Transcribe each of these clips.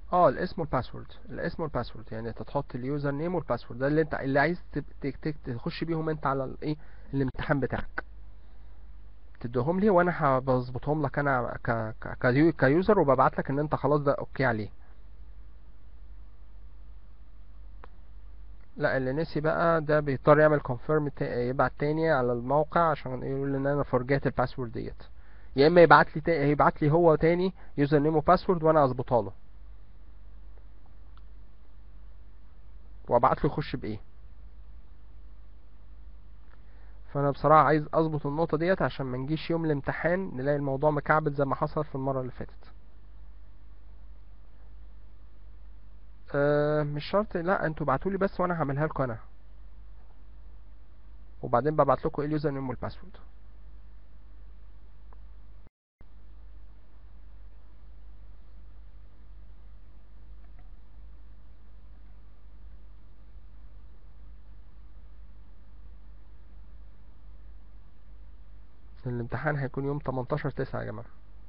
اه الاسم والباسورد الاسم والباسورد يعني انت تحط اليوزر نيم والباسورد ده اللي انت اللي عايز تب- تك- تك- تخش بيهم انت على الايه الامتحان بتاعك تديهم لي وانا هظبطهم لك انا ك ك كيو- كيوزر وببعت لك ان انت خلاص ده اوكي عليه لا اللي نسي بقى ده بيضطر يعمل كونفيرم يبعت تاني على الموقع عشان يقول ان انا فرجيت الباسورد ديت يا اما يبعت لي تا... يبعت لي هو تاني يوزر نيم وباسورد وانا اظبطها له وابعت له يخش بايه فانا بصراحه عايز اظبط النقطه ديت عشان ما نجيش يوم الامتحان نلاقي الموضوع مكعبل زي ما حصل في المره اللي فاتت أه مش شرط لا انتوا ابعتوا لي بس وانا هعملها لكم انا وبعدين ببعت لكم ايه اليوزر نيم والباسورد الامتحان هيكون يوم 18 9 يا جماعه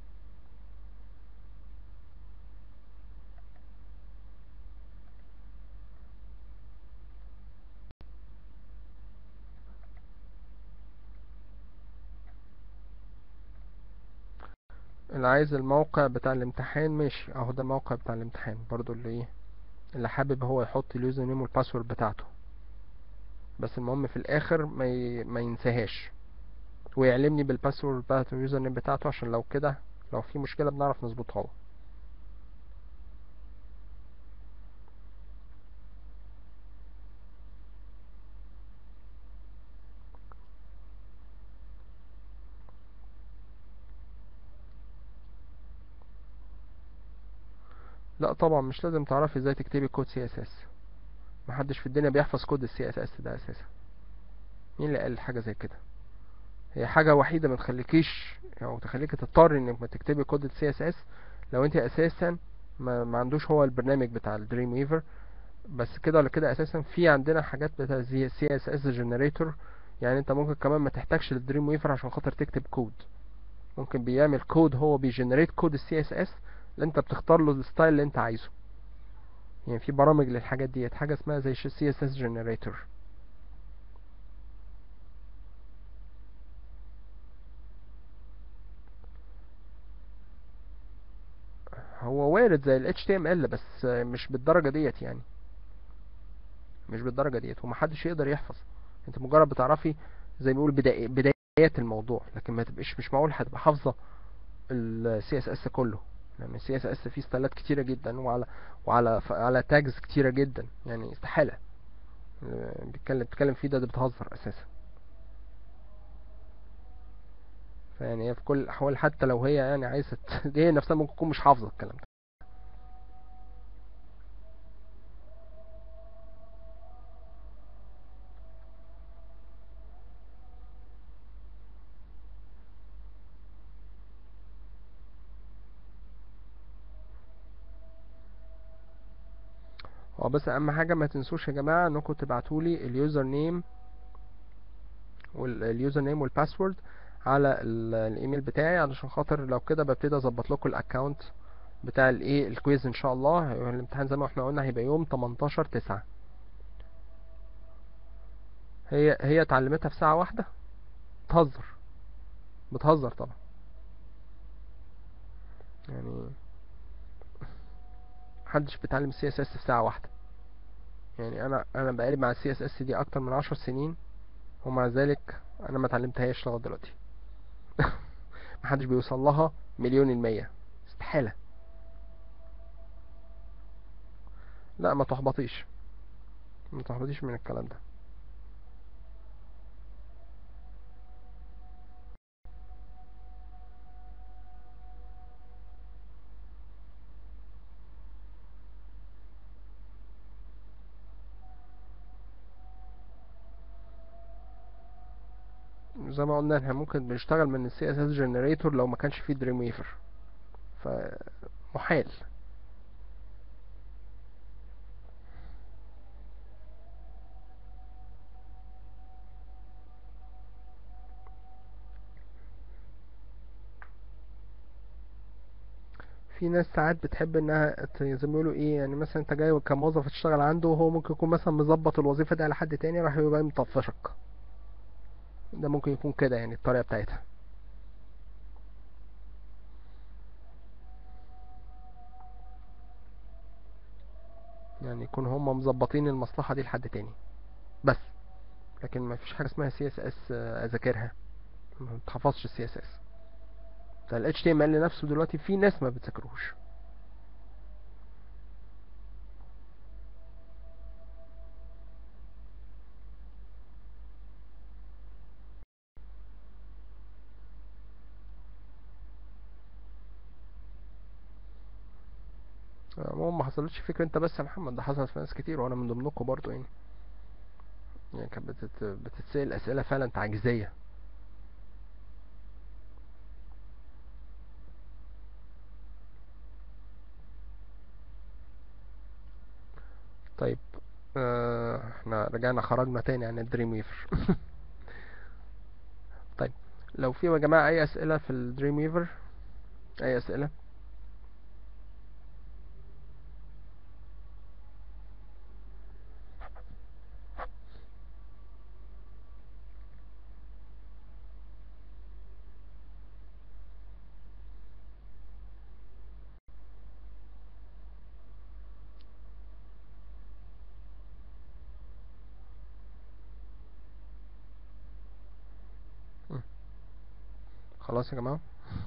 اللي عايز الموقع بتاع الامتحان ماشي اهو ده الموقع بتاع الامتحان برضو اللي ايه اللي حابب هو يحط اليوزر نيم والباسورد بتاعته بس المهم في الاخر ما ي... ما ينساهاش ويعلمني بالباسورد بتاعته اليوزر نيم بتاعته عشان لو كده لو في مشكلة بنعرف نظبطها له لا طبعا مش لازم تعرفي ازاي تكتبي كود سي اس اس محدش في الدنيا بيحفظ كود السي اس اس ده اساسا مين اللي قال حاجة زي كده هي حاجة وحيدة ما تخليكيش او تخليكي تضطري انك ما تكتبي كود السي اس اس لو انت اساسا ما, ما عندوش هو البرنامج بتاع الدريم ويفر بس كده ولا كده اساسا في عندنا حاجات بتاع زي سي اس اس جنريتور يعني انت ممكن كمان ما تحتاجش للدريم ويفر عشان خاطر تكتب كود ممكن بيعمل كود هو بيجنريت كود السي اس اس اللي انت بتختار له الستايل اللي انت عايزه يعني في برامج للحاجات ديت حاجه اسمها زي سي اس اس جنريتور هو وارد زي ال HTML بس مش بالدرجة ديت يعني مش بالدرجة ديت ومحدش يقدر يحفظ انت مجرد بتعرفي زي ما بيقول بداية بدايات الموضوع لكن ما تبقاش مش معقول هتبقى حافظة ال CSS كله لان ال CSS فيه ستايلات كتيرة جدا وعلى وعلى على تاجز كتيرة جدا يعني استحالة بيتكلم بتتكلم فيه ده, ده بتهزر اساسا فيعني هي في كل الاحوال حتى لو هي يعني عايزه هي نفسها ممكن تكون مش حافظه الكلام ده هو بس اهم حاجه ما تنسوش يا جماعه انكم تبعتوا لي اليوزر نيم واليوزر نيم والباسورد على الايميل بتاعي علشان خاطر لو كده ببتدي اظبط لكم الاكونت بتاع الايه الكويز ان شاء الله الامتحان زي ما احنا قلنا هيبقى يوم 18 9 هي هي اتعلمتها في ساعه واحده بتهزر بتهزر طبعا يعني محدش بيتعلم السي اس اس في ساعه واحده يعني انا انا بقالي مع السي اس اس دي اكتر من عشر سنين ومع ذلك انا ما اتعلمتهاش لغايه دلوقتي محدش بيوصل لها مليون المية استحالة لا ما تحبطيش ما تحبطيش من الكلام ده زي ما قلنا احنا ممكن بنشتغل من السي اس اس جنريتور لو ما كانش فيه دريم ويفر فمحال في ناس ساعات بتحب انها ت- زي ما بيقولوا ايه يعني مثلا انت جاي كموظف تشتغل عنده وهو ممكن يكون مثلا مظبط الوظيفة دي على حد تاني راح يبقى مطفشك ده ممكن يكون كده يعني الطريقة بتاعتها يعني يكون هم مظبطين المصلحة دي لحد تاني بس لكن ما فيش حاجة اسمها سي اس اس اذاكرها ما بتحفظش السي اس اس ده ال HTML نفسه دلوقتي في ناس ما بتذاكروش عموما ما حصلتش فكرة انت بس يا محمد ده حصلت في ناس كتير وانا من ضمنكم برضو يعني يعني كانت بتت... بتتسأل اسئلة فعلا تعجيزية طيب آه، احنا رجعنا خرجنا تاني عن الدريم ويفر طيب لو في يا جماعة اي اسئلة في الدريم ويفر اي اسئلة خلاص يا جماعة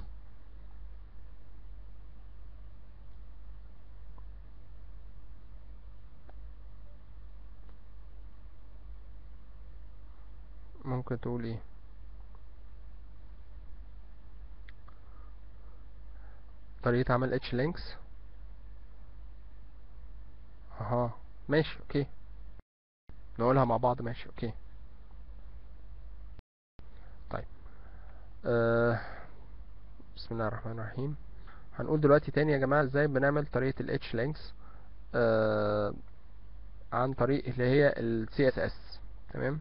ممكن تقول ايه طريقة عمل اتش لينكس اها ماشي اوكي نقولها مع بعض ماشي اوكي طيب آه بسم الله الرحمن الرحيم هنقول دلوقتي تاني يا جماعة ازاي بنعمل طريقة ال H links آه عن طريق اللي هي ال CSS تمام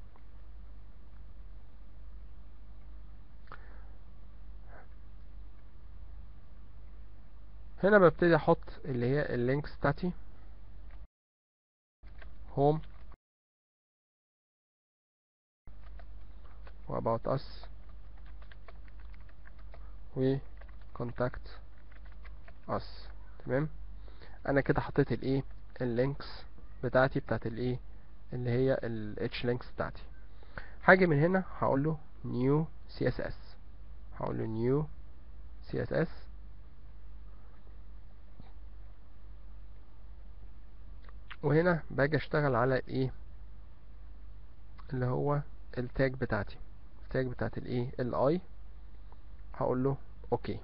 هنا ببتدي احط اللي هي اللينكس بتاعتي home و about us و contact us تمام انا كده حطيت الايه اللينكس بتاعتي بتاعت الايه اللي هي ال h links بتاعتي هاجي من هنا هقول له new css هقول له new css وهنا باجي اشتغل على الايه اللي هو التاج بتاعتي التاج بتاعت الايه الاي هقول له اوكي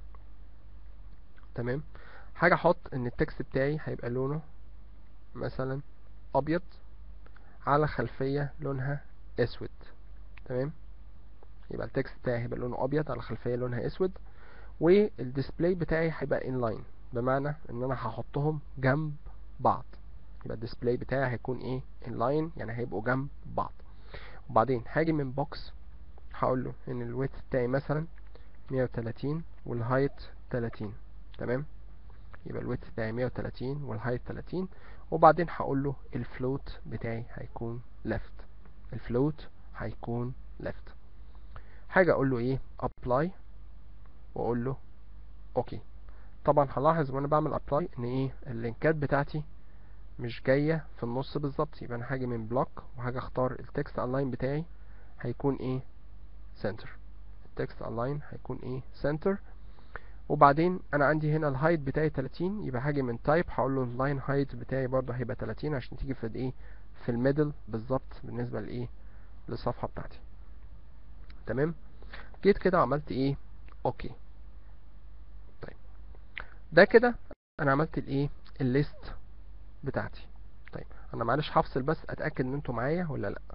تمام حاجة احط ان التكست بتاعي هيبقى لونه مثلا ابيض على خلفية لونها اسود تمام يبقى التكست بتاعي هيبقى لونه ابيض على خلفية لونها اسود والديسبلاي بتاعي هيبقى انلاين بمعنى ان انا هحطهم جنب بعض يبقى الديسبلاي بتاعي هيكون ايه انلاين يعني هيبقوا جنب بعض وبعدين هاجي من بوكس هقول له ان الويت بتاعي مثلا 130 والهايت 30 تمام يبقى الويت بتاعي 130 والهايت 30 وبعدين هقول له الفلوت بتاعي هيكون ليفت الفلوت هيكون ليفت حاجه اقول له ايه ابلاي واقول له اوكي طبعا هلاحظ وانا بعمل ابلاي ان ايه اللينكات بتاعتي مش جايه في النص بالظبط يبقى انا هاجي من بلوك وهاجي اختار التكست الاين بتاعي هيكون ايه سنتر التكست الاين هيكون ايه سنتر وبعدين انا عندي هنا الهايت بتاعي 30 يبقى هاجي من تايب هقول له اللاين هايت بتاعي برضه هيبقى 30 عشان تيجي في الايه في الميدل بالظبط بالنسبه لايه للصفحه بتاعتي تمام جيت كده عملت ايه اوكي طيب ده كده انا عملت الايه الليست بتاعتي طيب انا معلش هفصل بس اتاكد ان انتوا معايا ولا لا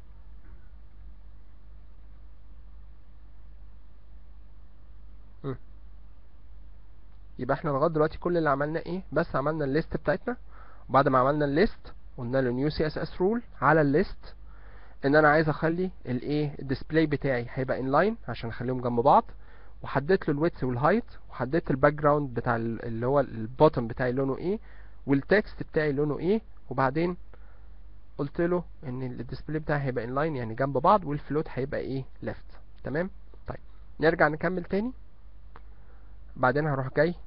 م. يبقى احنا لغايه دلوقتي كل اللي عملناه ايه بس عملنا الليست بتاعتنا وبعد ما عملنا الليست قلنا له نيو سي اس اس رول على الليست ان انا عايز اخلي الايه الديسبلاي بتاعي هيبقى انلاين عشان اخليهم جنب بعض وحددت له الويدث والهايت وحددت الباك جراوند بتاع ال- اللي هو البوتن بتاعي لونه ايه والتكست بتاعي لونه ايه وبعدين قلت له ان الديسبلاي بتاعي هيبقى انلاين يعني جنب بعض والفلوت هيبقى ايه ليفت تمام طيب نرجع نكمل تاني بعدين هروح جاي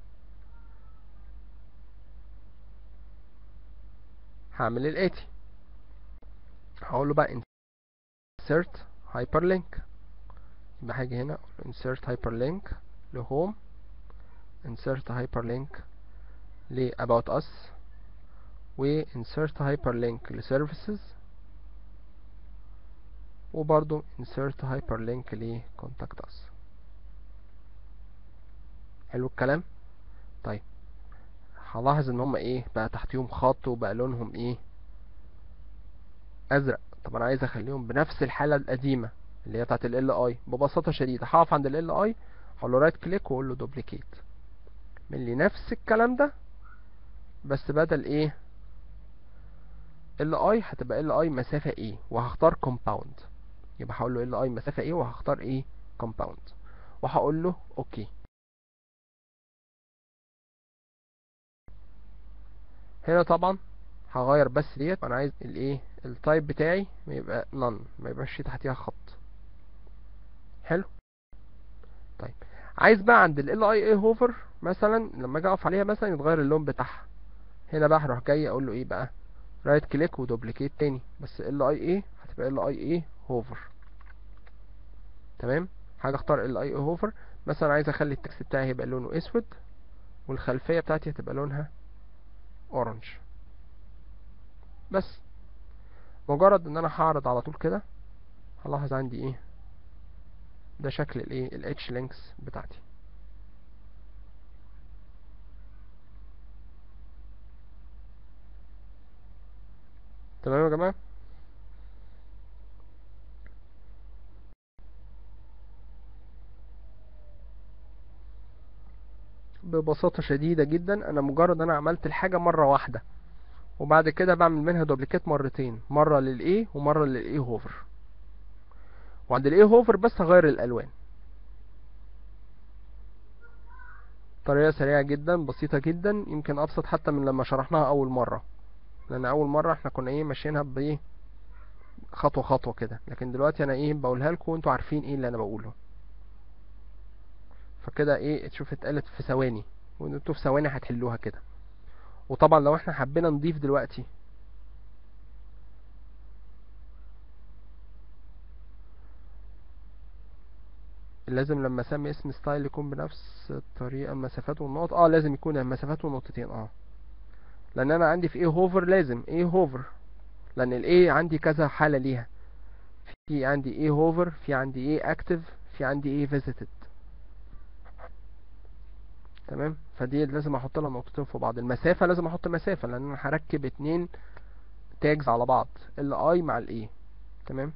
هعمل الاتي هقول له بقى insert hyperlink يبقى هاجي هنا اقول له insert hyperlink لهوم insert hyperlink ل about us و insert hyperlink لservices وبرضو insert hyperlink ل contact us حلو الكلام طيب هلاحظ ان هم ايه بقى تحتيهم خط وبقى لونهم ايه ازرق طب انا عايز اخليهم بنفس الحاله القديمه اللي هي بتاعت ال اي ببساطه شديده هقف عند ال اي هقول له رايت كليك واقول له دوبليكيت من لي نفس الكلام ده بس بدل ايه ال اي هتبقى ال اي مسافه ايه وهختار كومباوند يبقى هقول له ال اي مسافه ايه وهختار ايه كومباوند وهقول له اوكي هنا طبعا هغير بس ديت انا عايز الايه التايب بتاعي ما يبقى none ما يبقاش في تحتيها خط حلو طيب عايز بقى عند ال اي اي هوفر مثلا لما اجي اقف عليها مثلا يتغير اللون بتاعها هنا بقى هروح جاي اقول له ايه بقى رايت كليك ودوبليكيت تاني بس ال اي اي هتبقى ال اي اي هوفر تمام حاجه اختار ال اي اي هوفر مثلا عايز اخلي التكست بتاعي هيبقى لونه اسود والخلفيه بتاعتي هتبقى لونها اورنج بس مجرد ان انا هعرض على طول كده هلاحظ عندي ايه ده شكل الايه الاتش لينكس بتاعتي تمام يا جماعه ببساطة شديدة جدا انا مجرد انا عملت الحاجة مرة واحدة وبعد كده بعمل منها دوبليكيت مرتين مرة للايه ومرة للايه هوفر وعند الايه هوفر بس هغير الالوان طريقة سريعة جدا بسيطة جدا يمكن ابسط حتى من لما شرحناها اول مرة لان اول مرة احنا كنا ايه ماشيينها بايه خطوة خطوة كده لكن دلوقتي انا ايه بقولها لكم وانتوا عارفين ايه اللي انا بقوله فكده ايه تشوف اتقالت في ثواني وانتوا في ثواني هتحلوها كده وطبعا لو احنا حبينا نضيف دلوقتي لازم لما اسمي اسم ستايل يكون بنفس الطريقة المسافات والنقط اه لازم يكون المسافات والنقطتين اه لان انا عندي في ايه هوفر لازم ايه هوفر لان الايه عندي كذا حالة ليها في عندي ايه هوفر في عندي ايه اكتف في عندي ايه فيزيتد تمام فدي لازم احط لها نقطتين في بعض المسافة لازم احط مسافة لان انا هركب اتنين تاجز على بعض ال اي مع الاي تمام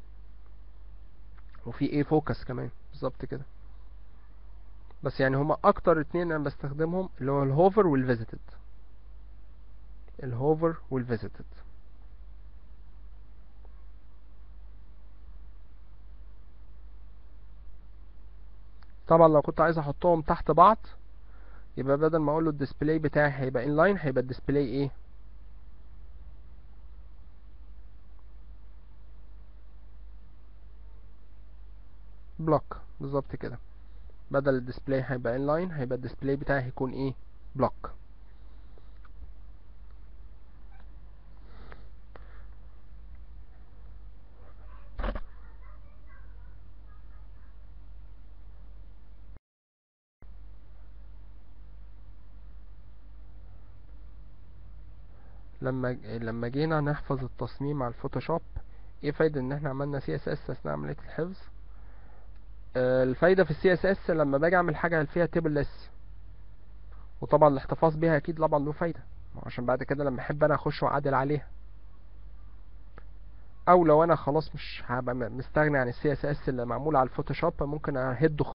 وفي ايه فوكس كمان بالظبط كده بس يعني هما اكتر اتنين انا بستخدمهم اللي هو الهوفر والفيزيتد الهوفر والفيزيتد طبعا لو كنت عايز احطهم تحت بعض يبقى بدل ما اقول له الديسبلاي بتاعي هيبقى انلاين هيبقى الديسبلاي ايه بلوك بالظبط كده بدل الديسبلاي هيبقى انلاين هيبقى الديسبلاي بتاعي هيكون ايه بلوك لما لما جينا نحفظ التصميم على الفوتوشوب ايه فايدة ان احنا عملنا سي اس اس اثناء عملية الحفظ آه، الفايدة في السي اس اس لما باجي اعمل حاجة فيها تيبل لس وطبعا الاحتفاظ بيها اكيد طبعا له فايدة عشان بعد كده لما احب انا اخش واعدل عليها او لو انا خلاص مش هبقى م- مستغني عن السي اس اس اللي معمول على الفوتوشوب ممكن اهده